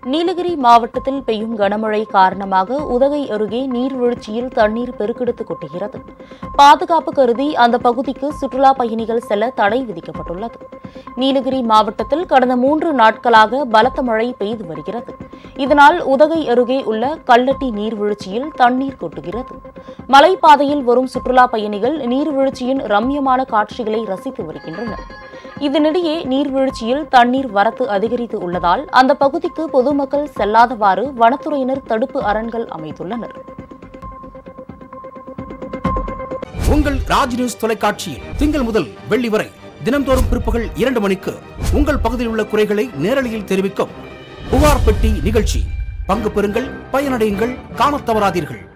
நீலகிரி மாவட்டத்தில் பெய்யும் கனமழை காரணமாக உதகை அருகே நீர்வீழ்ச்சியில் தண்ணீர் பெருக்கெடுத்து கொட்டுகிறது பாதுகாப்பு கருதி அந்த பகுதிக்கு சுற்றுலா பயணிகள் செல்ல தடை விதிக்கப்பட்டுள்ளது நீலகிரி மாவட்டத்தில் கடந்த மூன்று நாட்களாக பலத்த மழை பெய்து வருகிறது இதனால் உதகை அருகே உள்ள கல்லட்டி நீர்வீழ்ச்சியில் தண்ணீர் கொட்டுகிறது மலைப்பாதையில் வரும் சுற்றுலா பயணிகள் நீர்வீழ்ச்சியின் ரம்யமான காட்சிகளை ரசித்து வருகின்றனர் இதனிடையே நீர்வீழ்ச்சியில் தண்ணீர் வரத்து அதிகரித்து உள்ளதால் அந்த பகுதிக்கு பொதுமக்கள் செல்லாதவாறு வனத்துறையினர் தடுப்பு அரண்கள் அமைத்துள்ளனர் உங்கள் ராஜ் நியூஸ் தொலைக்காட்சியில் திங்கள் முதல் வெள்ளி வரை தினம்தோறும் பிற்பகல் இரண்டு மணிக்கு உங்கள் பகுதியில் உள்ள குறைகளை நேரலையில் தெரிவிக்கும் புகார் பெட்டி நிகழ்ச்சி பங்கு பெறுங்கள் பயனடையுங்கள் காணத் தவறாதீர்கள்